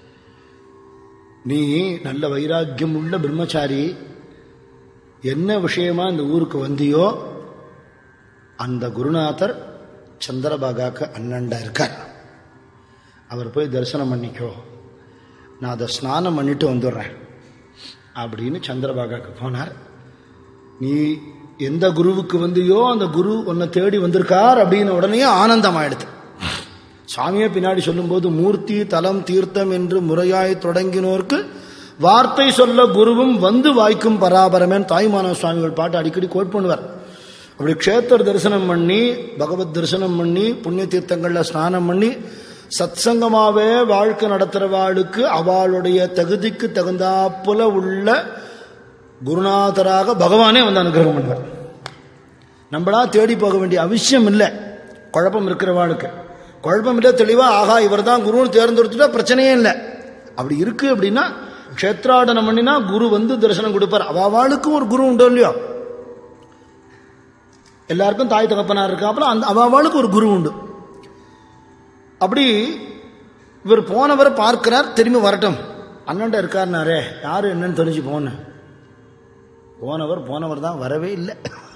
S1: நீ நல்ல வைராக்கியம் உள்ள பிரம்மச்சாரி என்ன விஷயமா இந்த ஊருக்கு வந்தியோ அந்த குருநாதர் சந்திரபாகாக்கு அண்ணண்டா இருக்கார் அவர் போய் தரிசனம் பண்ணிக்கோ நான் அதை ஸ்நானம் பண்ணிட்டு வந்துடுறேன் அப்படின்னு சந்திரபாகாக்கு போனார் நீ எந்த குருவுக்கு வந்தியோ அந்த குரு உன்னை தேடி வந்திருக்கார் அப்படின்னு உடனே ஆனந்தம் ஆயிடுது சாமியே பின்னாடி சொல்லும்போது மூர்த்தி தலம் தீர்த்தம் என்று முறையாய் தொடங்கினோர்க்கு வார்த்தை சொல்ல குருவும் வந்து வாய்க்கும் பராபரமேன் தாய்மானவ சுவாமிகள் பாட்டு அடிக்கடி கோட் பண்ணுவார் அப்படி க்ஷேத்திர தரிசனம் பண்ணி பகவத் தரிசனம் பண்ணி புண்ணிய தீர்த்தங்கள்ல ஸ்நானம் பண்ணி சத்சங்கமாவே வாழ்க்கை நடத்துறவாளுக்கு அவளுடைய தகுதிக்கு தகுந்தாப்புல உள்ள குருநாதராக பகவானே வந்து அனுகிரகம் பண்ணுவார் நம்மளா தேடி போக வேண்டிய அவசியம் இல்லை குழப்பம் இருக்கிறவாளுக்கு குழப்பம் இல்லை தெளிவா ஆகா இவர் தான் குருன்னு தேர்ந்தெடுத்துட்டா பிரச்சனையே இல்லை அப்படி இருக்கு அப்படின்னா க்ஷேத்ராடனம் பண்ணினா குரு வந்து தரிசனம் கொடுப்பார் அவாளுக்கும் ஒரு குரு உண்டோ இல்லையோ எல்லாருக்கும் தாய் தகப்பனார் இருக்காப்புல அந்த அவாளுக்கு ஒரு குரு உண்டு அப்படி இவர் போனவரை பார்க்கிறார் திரும்பி வரட்டும் அண்ணன்ட்ட இருக்காருனாரே யாரு என்னன்னு தெரிஞ்சு போன போனவர் போனவர் தான் வரவே இல்லை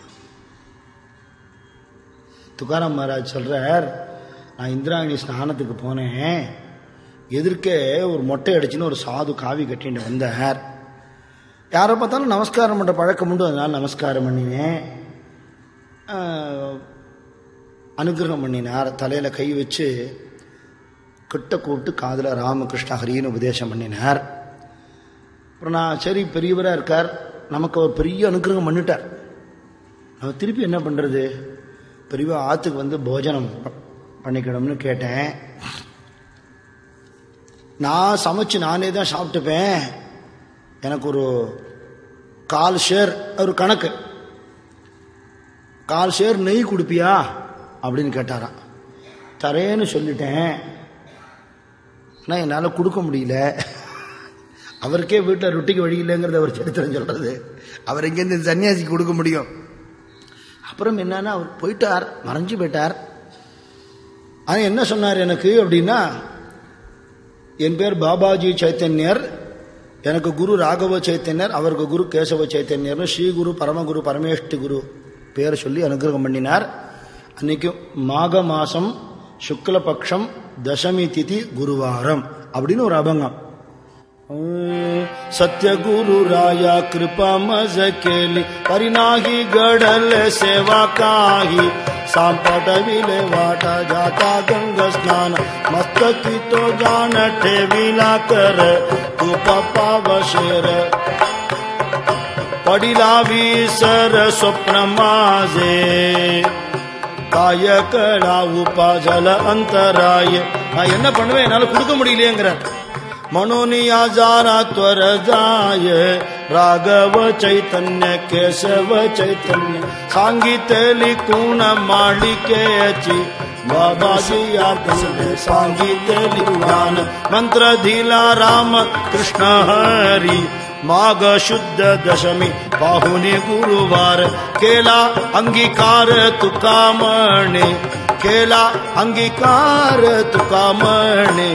S1: துக்காராம் மகாராஜ் சொல்றார் நான் இந்திராணி ஸ்நானத்துக்கு போனேன் எதிர்க்க ஒரு மொட்டை அடிச்சுன்னு ஒரு சாது காவி கட்டிட்டு வந்தார் யாரை பார்த்தாலும் நமஸ்காரம் பண்ணுற பழக்கம் உண்டு அதனால நமஸ்காரம் பண்ணினேன் ஆஹ், அனுகிரகம் பண்ணினார் தலையில் கை வச்சு கிட்ட கூப்பிட்டு காதில் ராமகிருஷ்ண ஹரின்னு உபதேசம் பண்ணினார் அப்புறம் நான் சரி பெரியவராக இருக்கார் நமக்கு அவர் பெரிய அனுகிரகம் பண்ணிட்டார் நம்ம திருப்பி என்ன பண்ணுறது பெரியவா ஆற்றுக்கு வந்து போஜனம் ப- பண்ணிக்கணும்னு கேட்டேன் நான் சமைச்சு நானே தான் சாப்பிட்டுப்பேன் எனக்கு ஒரு கால் ஷேர் ஒரு கணக்கு கால் ஷேர் நெய் கொடுப்பியா அப்படின்னு கேட்டாராம் தரேன்னு சொல்லிட்டேன் ஆனால் என்னால் கொடுக்க முடியல அவருக்கே வீட்டில் ரொட்டிக்கு வழி இல்லைங்கிறது அவர் சரித்திரம் சொல்றது அவர் எங்கேருந்து இந்த சன்னியாசிக்கு கொடுக்க முடியும் அப்புறம் என்னன்னா அவர் போயிட்டார் மறைஞ்சு போயிட்டார் ஆனால் என்ன சொன்னார் எனக்கு அப்படின்னா என் பேர் பாபாஜி சைத்தன்யர் எனக்கு குரு ராகவ சைத்தன்யர் அவருக்கு குரு கேசவ சைத்தன்யர்னு ஸ்ரீகுரு பரமகுரு பரமேஷ்டி குரு பேர் சொல்லி அனுகிரகம் பண்ணினார் அன்னைக்கு மாக மாசம் சுக்லபக்ஷம் தசமி திதி குருவாரம் அப்படின்னு ஒரு அபங்கம் सत्यगुरु राया कृपा मज केली परिनाही गडल सेवा काही सांपट विले वाटा जाता गंग स्नान मस्तकी तो जान ठेविला कर तू पप्पा वशेर पडिला विसर स्वप्न माझे காய கடா உபாஜல அந்தராய நான் என்ன பண்ணுவேன் என்னால கொடுக்க முடியலையேங்கிறார் மனோனியா ஜாரா துவர ஜாய ராகவ சைத்தன்ய கேசவ சைத்தன்ய சாங்கித்தலி கூண மாளிகேச்சி बाबाजी आत्मने सांगितली ज्ञान मंत्र दिला राम कृष्ण हरी माग शुद्ध दशमी पाहुणे गुरुवार केला अंगीकार तुका म्हणे केला अंगीकार तुका म्हणे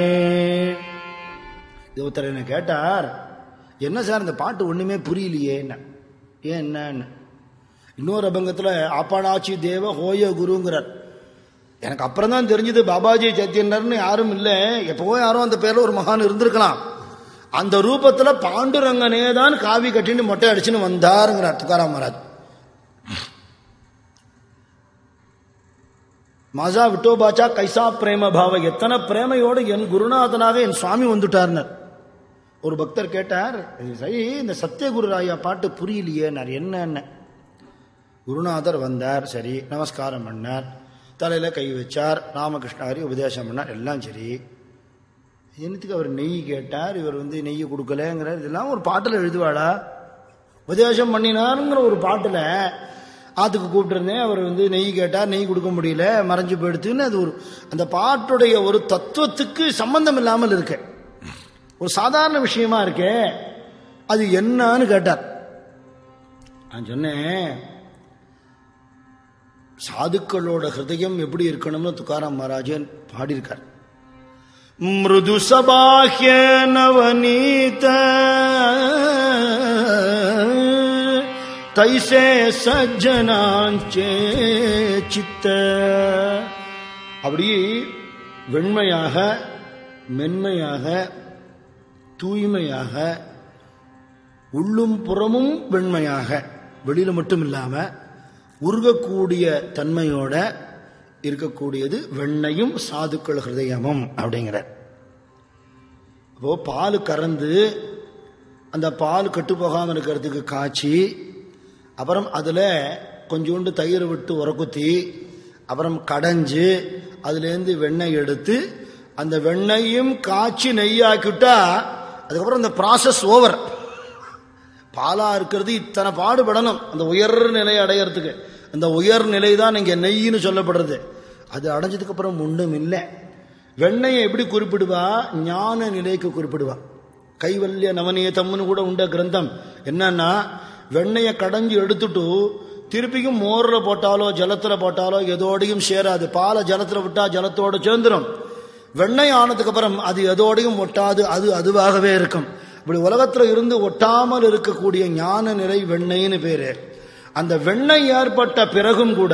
S1: ஒருத்தர் என்ன கேட்டார் என்ன சார் இந்த பாட்டு ஒண்ணுமே புரியலையே என்ன ஏன் என்னன்னு இன்னொரு அபங்கத்தில் ஆப்பாடாச்சி தேவ ஹோய குருங்கிறார் எனக்கு அப்புறம் தான் தெரிஞ்சது பாபாஜி சத்தியனர்னு யாரும் இல்லை எப்பவோ யாரோ அந்த பேர்ல ஒரு மகான் இருந்திருக்கலாம் அந்த ரூபத்துல பாண்டுரங்கனே தான் காவி கட்டின்னு மொட்டை அடிச்சுன்னு வந்தாருங்கிறார் துக்காராம் மகாராஜ் மாசா விட்டோபாச்சா கைசா பிரேம பாவ எத்தனை பிரேமையோடு என் குருநாதனாக என் சுவாமி வந்துட்டார்னர் ஒரு பக்தர் கேட்டார் சரி இந்த சத்தியகுரு ராயா பாட்டு புரியலையேனார் என்ன குருநாதர் வந்தார் சரி நமஸ்காரம் பண்ணார் தலையில கை வச்சார் ராமகிருஷ்ணாரி உபதேசம் பண்ணார் எல்லாம் சரி என்னத்துக்கு அவர் நெய் கேட்டார் இவர் வந்து நெய் கொடுக்கலங்கிறார் இதெல்லாம் ஒரு பாட்டில் எழுதுவாளா உபதேசம் பண்ணினாருங்கிற ஒரு பாட்டில் ஆத்துக்கு கூப்பிட்டுருந்தேன் அவர் வந்து நெய் கேட்டார் நெய் கொடுக்க முடியல மறைஞ்சு போயிடுத்துன்னு அது ஒரு அந்த பாட்டுடைய ஒரு தத்துவத்துக்கு சம்பந்தம் இல்லாமல் இருக்கு ஒரு சாதாரண விஷயமா இருக்கே அது என்னன்னு கேட்டார் நான் சொன்னேன் சாதுக்களோட ஹிருதயம் எப்படி இருக்கணும்னு துக்காராம் மகாராஜன் பாடியிருக்கார் மிருது சபாஹ்ய நவநீத தைசே சஜ்ஜனாஞ்சே சித்த அப்படி வெண்மையாக மென்மையாக தூய்மையாக உள்ளும் புறமும் வெண்மையாக வெளியில மட்டும் இல்லாம உருகக்கூடிய தன்மையோட இருக்கக்கூடியது வெண்ணையும் சாதுக்கள் ஹிருதயமும் அப்படிங்கிறார் அப்போ பால் கறந்து அந்த பால் கெட்டு போகாமல் இருக்கிறதுக்கு காய்ச்சி அப்புறம் அதில் கொஞ்சோண்டு தயிர் விட்டு உரக்குத்தி அப்புறம் கடைஞ்சு அதுலேருந்து வெண்ணெய் எடுத்து அந்த வெண்ணெயும் காய்ச்சி நெய்யாக்கிட்டா அதுக்கப்புறம் அந்த ப்ராசஸ் ஓவர் பாலா இருக்கிறது இத்தனை பாடுபடணும் அந்த உயர் நிலையை அடையறதுக்கு அந்த உயர் நிலை தான் இங்க நெய்ன்னு சொல்லப்படுறது அது அடைஞ்சதுக்கு அப்புறம் ஒன்றும் இல்லை வெண்ணையை எப்படி குறிப்பிடுவா ஞான நிலைக்கு குறிப்பிடுவா கைவல்ய நவநீதம்னு கூட உண்ட கிரந்தம் என்னன்னா வெண்ணையை கடைஞ்சு எடுத்துட்டு திருப்பியும் மோர்ல போட்டாலோ ஜலத்துல போட்டாலோ எதோடையும் சேராது பாலை ஜலத்துல விட்டா ஜலத்தோட சேர்ந்துடும் வெண்ணெய் ஆனதுக்கு அப்புறம் அது எதோடையும் ஒட்டாது அது அதுவாகவே இருக்கும் இப்படி உலகத்துல இருந்து ஒட்டாமல் இருக்கக்கூடிய ஞான நிலை வெண்ணெய்னு பேரு அந்த வெண்ணெய் ஏற்பட்ட பிறகும் கூட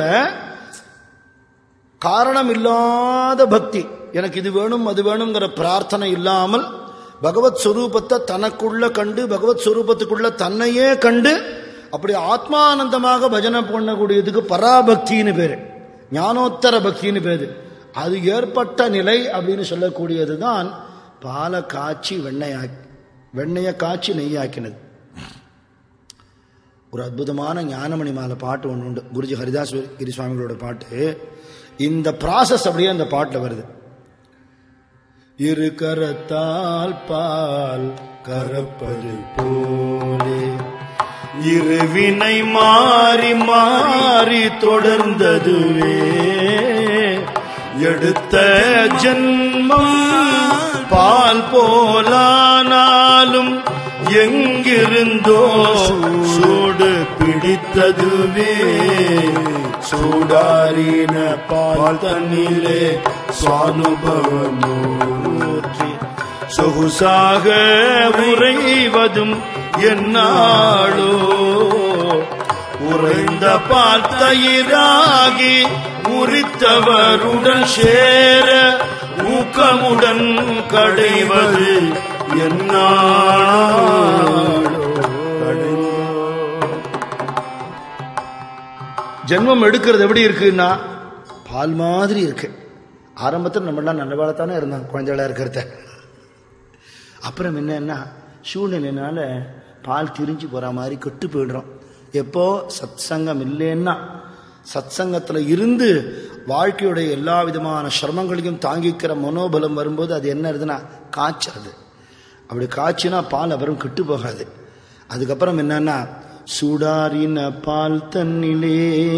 S1: காரணம் இல்லாத பக்தி எனக்கு இது வேணும் அது வேணுங்கிற பிரார்த்தனை இல்லாமல் பகவத் ஸ்வரூபத்தை தனக்குள்ள கண்டு பகவத் ஸ்வரூபத்துக்குள்ள தன்னையே கண்டு அப்படி ஆத்மானந்தமாக பஜனை பண்ணக்கூடியதுக்கு பராபக்தின்னு பேரு ஞானோத்தர பக்தின்னு பேரு அது ஏற்பட்ட நிலை அப்படின்னு சொல்லக்கூடியது தான் பாலை காய்ச்சி வெண்ணெய் வெண்ணெயை காய்ச்சி நெய்யாக்கினது ஒரு அற்புதமான ஞானமணி மாலை பாட்டு ஒன்று உண்டு குருஜி ஹரிதாஸ் கிரி சுவாமிகளோட பாட்டு இந்த ப்ராசஸ் அப்படியே அந்த பாட்டில் வருது இரு கரத்தால் பால் கரப்பது போலே இருவினை மாறி மாறி தொடர்ந்ததுவே எடுத்த ஜன்மம் பால் போலானாலும் எங்கிருந்தோ சூடு பிடித்ததுவே சூடாரின பால் தண்ணிலே சுவானுபவமூர்த்தி சொகுசாக உறைவதும் என்னாளோ உறைந்த பால் தயிராகி உரித்தவருடன் சேர ஊக்கமுடன் கடைவது என்னாளோ ஜென்மம் எடுக்கிறது எப்படி இருக்குன்னா பால் மாதிரி இருக்கு ஆரம்பத்தில் நம்மளாம் நல்ல தானே இருந்தோம் குழந்தைகளா இருக்கிறத அப்புறம் என்னன்னா சூழ்நிலைனால பால் திரிஞ்சு போற மாதிரி கெட்டு போயிடுறோம் எப்போ சத் சங்கம் இல்லைன்னா சத் சங்கத்தில் இருந்து வாழ்க்கையுடைய எல்லா விதமான சிரமங்களையும் தாங்கிக்கிற மனோபலம் வரும்போது அது என்ன இருதுன்னா காய்ச்சறது அப்படி காய்ச்சினா பால் அப்புறம் கெட்டு போகாது அதுக்கப்புறம் என்னன்னா சூடாரின பால் தன்னிலே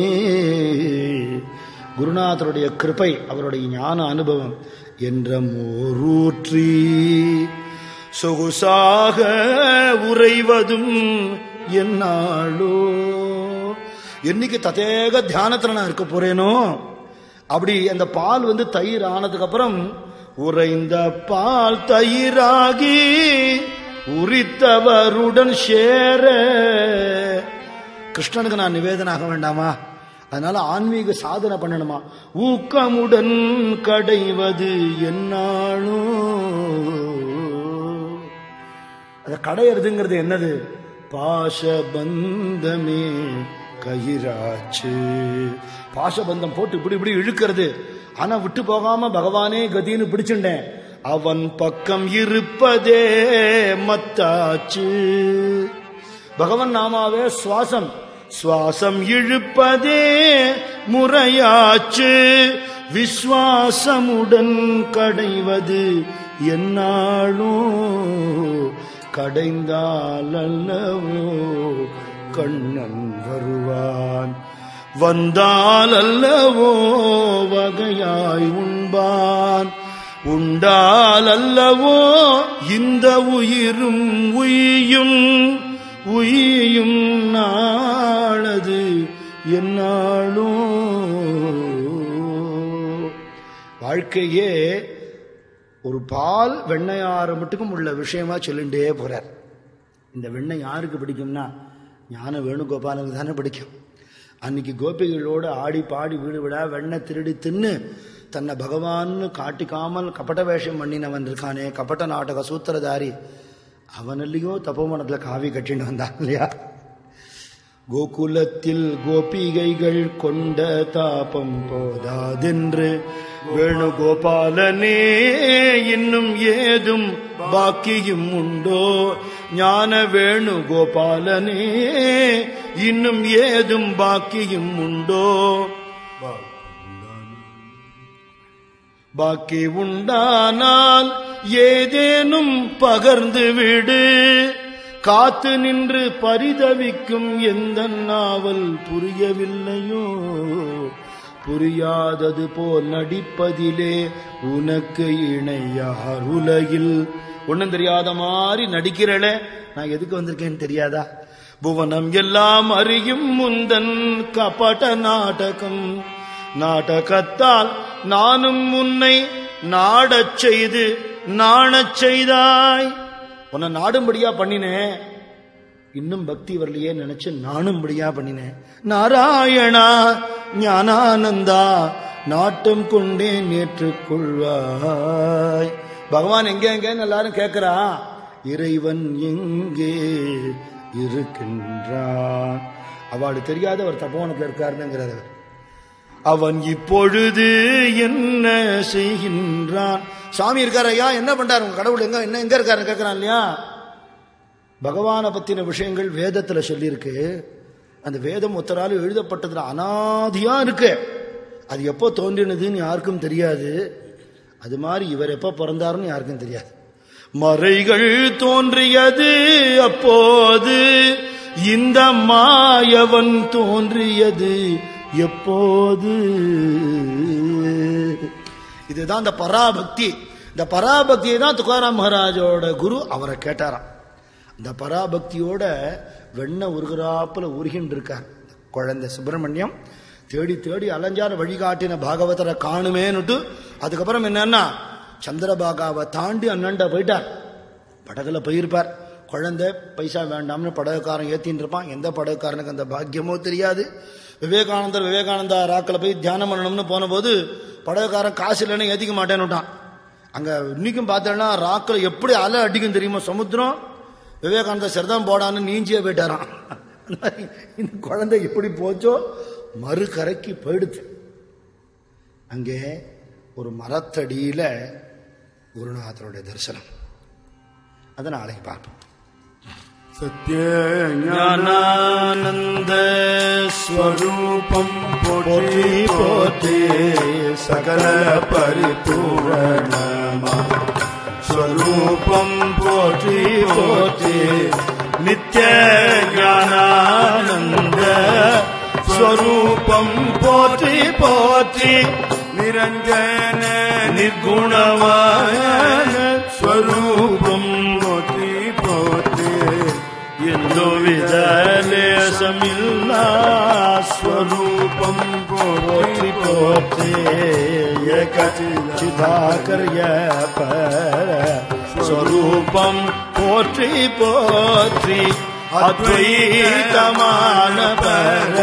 S1: குருநாதருடைய கிருபை அவருடைய ஞான அனுபவம் என்ற மோரூற்றி சொகுசாக உறைவதும் என்னாளோ என்னைக்கு ததேக தியானத்துல நான் இருக்க போறேனோ அப்படி அந்த பால் வந்து தயிர் ஆனதுக்கு அப்புறம் உறைந்த பால் தயிராகி உரித்தவருடன் சேர கிருஷ்ணனுக்கு நான் நிவேதனாக வேண்டாமா அதனால ஆன்மீக சாதனை பண்ணணுமா ஊக்கமுடன் கடைவது என்னாலும் அதை கடையிறதுங்கிறது என்னது பாசபந்தமே கயிறாச்சு பாசபந்தம் போட்டு இப்படி இப்படி இழுக்கிறது ஆனா விட்டு போகாம பகவானே கதின்னு பிடிச்சுட்டேன் அவன் பக்கம் இருப்பதே மத்தாச்சு பகவன் நாமாவே சுவாசம் சுவாசம் இழுப்பதே முறையாச்சு விஸ்வாசமுடன் கடைவது என்னாலும் கடைந்தால் அல்லவோ கண்ணன் வருவான் வந்தால் அல்லவோ வகையாய் உண்பான் உண்டால் அல்லவோ இந்த உயிரும் உய்யும் உய்யும் நாளது என்னாலும் வாழ்க்கையே ஒரு பால் வெண்ணையாறு மட்டுக்கும் உள்ள விஷயமா சொல்லிண்டே போறார் இந்த வெண்ணெய் யாருக்கு பிடிக்கும்னா ஞான வேணுகோபாலுக்கு தானே பிடிக்கும் அன்னைக்கு கோபிகளோடு ஆடி பாடி வீடு விடா வெண்ணெய் திருடி தின்னு தன்னை பகவான்னு காட்டிக்காமல் கபட வேஷம் பண்ணினவன் இருக்கானே கபட்ட நாடக சூத்திரதாரி அவனிலையோ தப்போமனத்தில் காவி கட்டின்னு வந்தான் இல்லையா கோகுலத்தில் கோபிகைகள் கொண்ட தாபம் போதாதென்று வேணுகோபாலனே இன்னும் ஏதும் பாக்கியும் உண்டோ ஞான வேணுகோபாலனே இன்னும் ஏதும் பாக்கியும் உண்டோ பாக்கி உண்டானால் ஏதேனும் பகர்ந்து விடு காத்து நின்று பரிதவிக்கும் எந்த நாவல் புரியவில்லையோ புரியாதது போல் நடிப்பதிலே உனக்கு இணையார் உலகில் ஒண்ணும் தெரியாத மாதிரி நடிக்கிறளே நான் எதுக்கு வந்திருக்கேன்னு தெரியாதா புவனம் எல்லாம் அறியும் முந்தன் கபட நாடகம் நாடகத்தால் நானும் உன்னை நாடச் செய்து நாணச் செய்தாய் உன்னை நாடும்படியா பண்ணினேன் இன்னும் பக்தி வரலையே நினைச்சு நானும்படியா பண்ணினேன் நாராயணா ஞானானந்தா நாட்டம் கொண்டே நேற்றுக்கொள்வாய் பகவான் எங்க எங்கன்னு எல்லாரும் கேட்கிறா இறைவன் எங்கே இருக்கின்றான் அவளுக்கு தெரியாத ஒரு தப்போனத்தில் இருக்காருங்கிறார் அவர் அவன் இப்பொழுது என்ன செய்கின்றான் சாமி இருக்காரு ஐயா என்ன பண்றாரு உங்க கடவுள் எங்க என்ன எங்க இருக்காரு கேட்கிறான் இல்லையா பகவானை பத்தின விஷயங்கள் வேதத்துல சொல்லியிருக்கு அந்த வேதம் ஒத்தரால் எழுதப்பட்டதுல அனாதியா இருக்கு அது எப்போ தோன்றினதுன்னு யாருக்கும் தெரியாது அது மாதிரி இவர் எப்போ பிறந்தாருன்னு யாருக்கும் தெரியாது மறைகள் தோன்றியது அப்போது இந்த மாயவன் தோன்றியது எப்போது இதுதான் இந்த பராபக்தி இந்த பராபக்தியை தான் துக்காராம் மகாராஜோட குரு அவரை கேட்டாராம் இந்த பராபக்தியோட வெண்ண உருகிறாப்புல உருகின்னு இருக்கார் குழந்தை சுப்பிரமணியம் தேடி தேடி அலைஞ்சார வழிகாட்டின பாகவதரை காணுமேன்னுட்டு அதுக்கப்புறம் என்னன்னா சந்திரபாகாவை தாண்டி அண்ணன்ட போயிட்டார் படகுல போயிருப்பார் குழந்தை பைசா வேண்டாம்னு படகுக்காரன் ஏத்தின்னு இருப்பான் எந்த படகுக்காரனுக்கு அந்த பாக்கியமோ தெரியாது விவேகானந்தர் விவேகானந்தா ராக்கில் போய் தியானம் பண்ணணும்னு போனபோது படகுக்காரன் காசு இல்லைன்னு ஏத்திக்க மாட்டேன்னுட்டான் அங்க இன்னைக்கும் பார்த்தேன்னா ராக்கில் எப்படி அலை அடிக்கும் தெரியுமா சமுத்திரம் விவேகானந்தர் சரிதான் போடான்னு நீஞ்சியே போயிட்டாராம் அந்த மாதிரி இந்த குழந்தை எப்படி போச்சோ மறுகரைக்கு போயிடுது அங்கே ஒரு மரத்தடியில குருநாதருடைய தரிசனம் அதை நாளைக்கு பார்ப்போம்
S2: சத்ய
S1: ஞானானந்த ஸ்வரூபம் போற்றி போற்றி சகல பரிபூரணமா ஸ்வரூபம் போற்றி போற்றி நித்ய ஞானானந்த ஸ்வரூபம் போற்றி போற்றி
S2: நிரஞ்சன
S1: நிர்குணமான ஸ்வரூபம்
S2: போற்றி போற்றி
S1: ಎಂದು ವಿದಲೇಶಮಿಲ್ಲ ಸ್ವರೂಪಂ ಪೋತ್ರಿ ಪೋತ್ರಿ ಏಕಚಿದಾಕರ್ಯ ಪರ ಸ್ವರೂಪಂ ಪೋತ್ರಿ ಪೋತ್ರಿ ಅದ್ವೈತಮಾನ ಪರ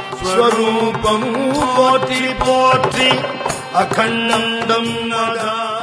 S1: ಸ್ವರೂಪಂ ಪೋತ್ರಿ ಪೋತ್ರಿ ಅಖಂಡಂ ನದಾ